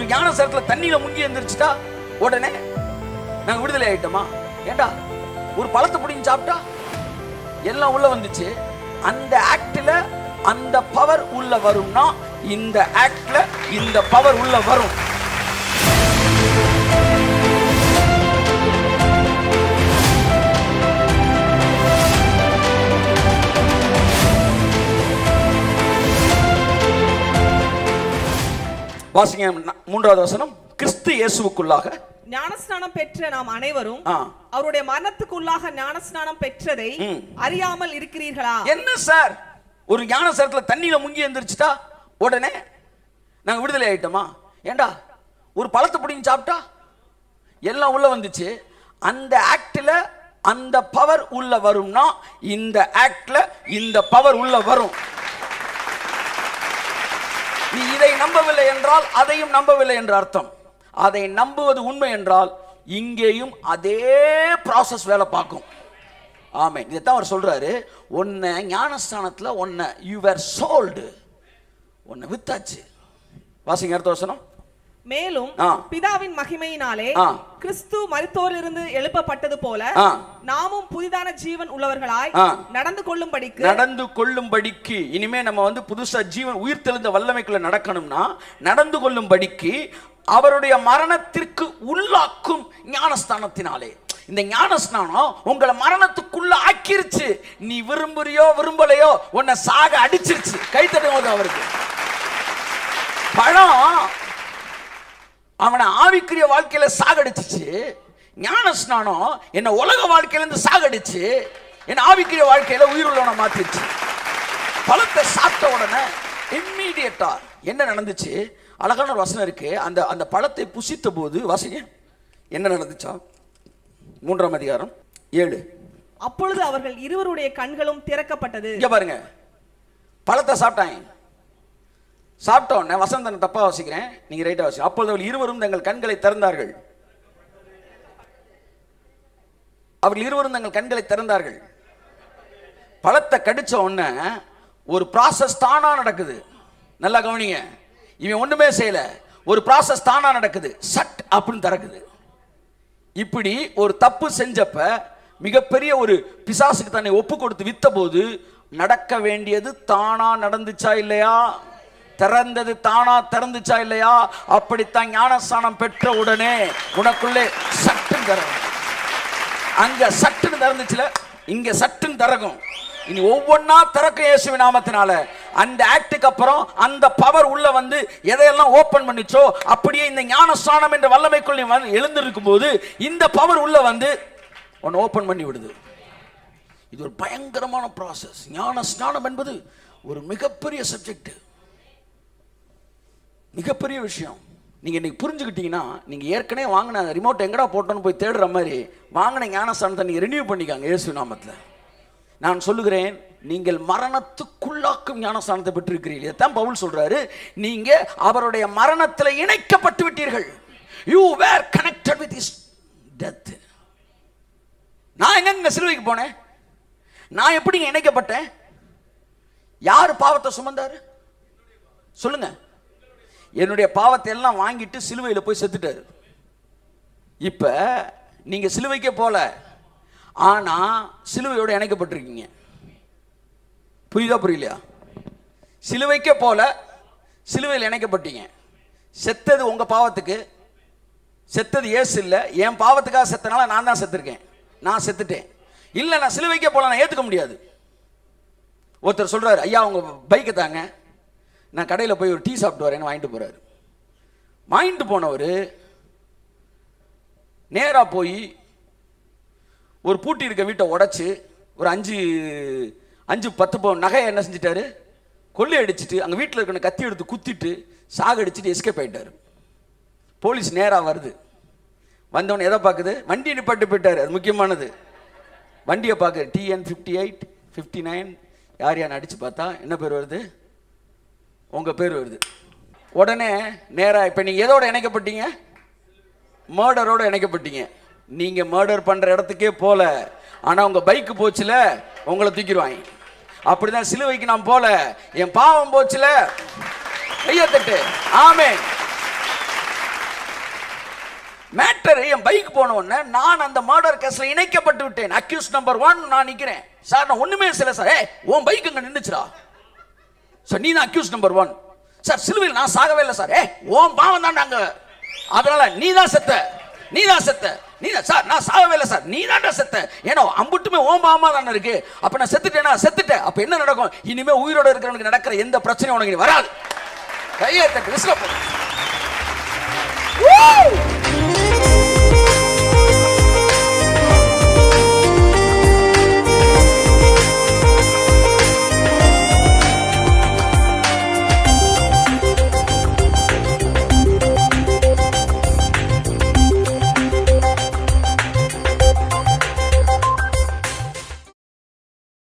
ஞானசரத்துல தண்ணியில முங்கி எந்திரிச்சிட்டா உடனே நாங்க விடுதலை ஆயிட்டோமா ஏண்டா ஒரு பழத்தை பிடிங்கி சாப்பிட்டா எல்லாம் உள்ள வந்துச்சு அந்த ஆக்ட்ல அந்த பவர் உள்ள வரும்னா இந்த ஆக்ட்ல இந்த பவர் உள்ள வரும் வாசிங்க ந- மூன்றாவது வசனம் கிறிஸ்து இயேசுவுக்குள்ளாக ஞானஸ்நானம் பெற்ற நாம் அனைவரும் ஆ. அவருடைய மரணத்துக்குள்ளாக ஞானஸ்நானம் பெற்றதை ம். அறியாமல் இருக்கிறீர்களா என்ன சார் ஒரு ஞானசரத்துல தண்ணியில முங்கி எந்திரிச்சிட்டா உடனே நாங்க விடுதலை ஆயிட்டோமா ஏண்டா ஒரு பழத்தை பிடிங்கி சாப்பிட்டா எல்லாம் உள்ள வந்துச்சு அந்த ஆக்ட்ல அந்த பவர் உள்ள வரும்னா இந்த ஆக்ட்ல இந்த பவர் உள்ள வரும் நீ இதை நம்பவில்லை என்றால் அதையும் நம்பவில்லை என்ற அர்த்தம் அதை நம்புவது உண்மை என்றால் இங்கேயும் அதே ப்ராசஸ் வேலை பார்க்கும் ஆமென் இதைத்தான் அவர் சொல்றாரு உன்னை ஞானஸ்தானத்துல உன்னை யூ வேர் சோல்டு உன்னை வித்தாச்சு வாசிங்க அடுத்த வசனம் மேலும் ஆ. பிதாவின் மகிமையினாலே ஆ. கிறிஸ்து மரித்தோரிலிருந்து எழுப்பப்பட்டது போல ஆ. நாமும் புதிதான ஜீவன் உள்ளவர்களாய் ஆ. நடந்து கொள்ளும்படிக்கு நடந்து கொள்ளும்படிக்கு இனிமே நம்ம வந்து புதுசா ஜீவன் உயிர் தெழுந்த வல்லமைக்குள்ள நடக்கணும்னா நடந்து கொள்ளும்படிக்கு அவருடைய மரணத்திற்கு உள்ளாக்கும் ஞானஸ்தானத்தினாலே இந்த ஞானஸ்நானம் உங்களை மரணத்துக்குள்ள ஆக்கிருச்சு நீ விரும்புறியோ விரும்பலையோ உன்னை சாக அடிச்சிருச்சு கை தட்டுவது அவருக்கு பழம் அவனை ஆவிக்குரிய வாழ்க்கையில சாகடிச்சிச்சு ஞான ஸ்நானம் என்ன உலக வாழ்க்கையில இருந்து சாகடிச்சு என்ன ஆவிக்குரிய வாழ்க்கையில உயிருள்ளவனை மாத்திருச்சு பழத்தை சாப்பிட்ட உடனே இம்மீடியட்டா என்ன நடந்துச்சு அழகான ஒரு வசனம் இருக்கு அந்த அந்த பழத்தை புசித்த போது வாசிங்க என்ன நடந்துச்சா மூன்றாம் அதிகாரம் ஏழு அப்பொழுது அவர்கள் இருவருடைய கண்களும் திறக்கப்பட்டது இங்க பாருங்க பழத்தை சாப்பிட்டாங்க சாப்பிட்ட உடனே வசந்தன் தப்பா வாசிக்கிறேன் நீங்க ரைட்டா வாசி அப்பொழுது அவர்கள் இருவரும் தங்கள் கண்களை திறந்தார்கள் அவர்கள் இருவரும் தங்கள் கண்களை திறந்தார்கள் பழத்தை கடிச்ச உடனே ஒரு ப்ராசஸ் தானா நடக்குது நல்லா கவனிங்க இவன் ஒண்ணுமே செய்யல ஒரு ப்ராசஸ் தானா நடக்குது சட் அப்படின்னு திறக்குது இப்படி ஒரு தப்பு செஞ்சப்ப மிகப்பெரிய ஒரு பிசாசுக்கு தன்னை ஒப்பு கொடுத்து வித்த போது நடக்க வேண்டியது தானா நடந்துச்சா இல்லையா திறந்தது தானா திறந்துச்சா இல்லையா அப்படித்தான் ஞானஸ்தானம் பெற்ற உடனே உனக்குள்ளே சட்டுன்னு திறக்கும் அங்க சட்டுன்னு திறந்துச்சுல இங்க சட்டுன்னு திறக்கும் இனி ஒவ்வொன்னா திறக்கும் இயேசுவி நாமத்தினால அந்த ஆக்டுக்கு அப்புறம் அந்த பவர் உள்ள வந்து எதையெல்லாம் ஓபன் பண்ணிச்சோ அப்படியே இந்த ஞானஸ்தானம் என்ற வல்லமைக்குள் நீ வந்து எழுந்திருக்கும் போது இந்த பவர் உள்ள வந்து உன்னை ஓபன் பண்ணி விடுது இது ஒரு பயங்கரமான ப்ராசஸ் ஞான ஸ்நானம் என்பது ஒரு மிகப்பெரிய சப்ஜெக்ட் மிகப்பெரிய விஷயம் நீங்க இன்னைக்கு புரிஞ்சுக்கிட்டீங்கன்னா நீங்க ஏற்கனவே வாங்கின ரிமோட் எங்கடா போட்டோன்னு போய் தேடுற மாதிரி வாங்கின ஞானஸ்தானத்தை நீங்க ரினியூ பண்ணிக்காங்க இயேசு நாமத்துல நான் சொல்லுகிறேன் நீங்கள் மரணத்துக்குள்ளாக்கும் ஞானஸ்தானத்தை பெற்றிருக்கிறீர்கள் இதைத்தான் பவுல் சொல்றாரு நீங்க அவருடைய மரணத்தில் இணைக்கப்பட்டு விட்டீர்கள் you were connected with his death நான் எங்க சிலுவைக்கு போனேன் நான் எப்படி இணைக்கப்பட்டேன் யார் பாவத்தை சுமந்தாரு சொல்லுங்க என்னுடைய பாவத்தை எல்லாம் வாங்கிட்டு சிலுவையில் போய் செத்துட்டாரு இப்ப நீங்க சிலுவைக்கே போல ஆனா சிலுவையோட இணைக்கப்பட்டிருக்கீங்க புரியுதா புரியலையா சிலுவைக்கே போல சிலுவையில் இணைக்கப்பட்டீங்க செத்தது உங்க பாவத்துக்கு செத்தது ஏசு இல்ல என் பாவத்துக்காக செத்தனால நான் தான் செத்துருக்கேன் நான் செத்துட்டேன் இல்ல நான் சிலுவைக்கே போல நான் ஏத்துக்க முடியாது ஒருத்தர் சொல்றாரு ஐயா உங்க பைக்கை தாங்க நான் கடையில் போய் ஒரு டீ சாப்பிட்டு வரேன்னு வாங்கிட்டு போறாரு வாங்கிட்டு போனவர் நேரா போய் ஒரு பூட்டி இருக்க வீட்டை உடைச்சு ஒரு அஞ்சு அஞ்சு பத்து பவுன் நகையை என்ன செஞ்சிட்டாரு கொள்ளை அடிச்சிட்டு அங்கே வீட்டில் இருக்கிற கத்தி எடுத்து குத்திட்டு சாகடிச்சிட்டு எஸ்கேப் ஆயிட்டாரு போலீஸ் நேராக வருது வந்தவன் எதை பார்க்குது வண்டி நிப்பாட்டு போயிட்டாரு அது முக்கியமானது வண்டியை பார்க்குது TN fifty eight fifty nine யார் யார் அடிச்சு பார்த்தா என்ன பேர் வருது உங்கள் பேர் வருது உடனே நேராக இப்போ நீங்கள் எதோட இணைக்கப்பட்டீங்க மர்டரோட இணைக்கப்பட்டீங்க நீங்கள் மர்டர் பண்ணுற இடத்துக்கே போல ஆனால் உங்கள் பைக்கு போச்சுல உங்களை தூக்கிடுவாங்க அப்படிதான் சிலுவைக்கு நான் போல என் பாவம் போச்சுல கையை தட்டு ஆமே மேட்டர் என் பைக் போன உடனே நான் அந்த மர்டர் கேஸ்ல இணைக்கப்பட்டு விட்டேன் அக்யூஸ் நம்பர் ஒன் நான் நிக்கிறேன் சார் நான் ஒண்ணுமே செய்யல சார் ஏய் உன் பைக் அங்க நின்னுச்சுடா சார் நீ தான் அக்யூஸ் நம்பர் ஒன் சார் சிலுவையில் நான் சாகவே இல்லை சார் ஏ ஓம் பாவம் தான் நாங்க அதனால நீ தான் செத்த நீ தான் செத்த நீ தான் சார் நான் சாகவே இல்லை சார் நீ தான்டா செத்த ஏன்னா அம்புட்டுமே ஓம் பாவமா தானே இருக்கு அப்ப நான் செத்துட்டேனா செத்துட்டேன் அப்ப என்ன நடக்கும் இனிமே உயிரோட இருக்கிறவனுக்கு நடக்கிற எந்த பிரச்சனையும் உனக்கு இனி வராது கையை தட்டு விசில போ. Woo!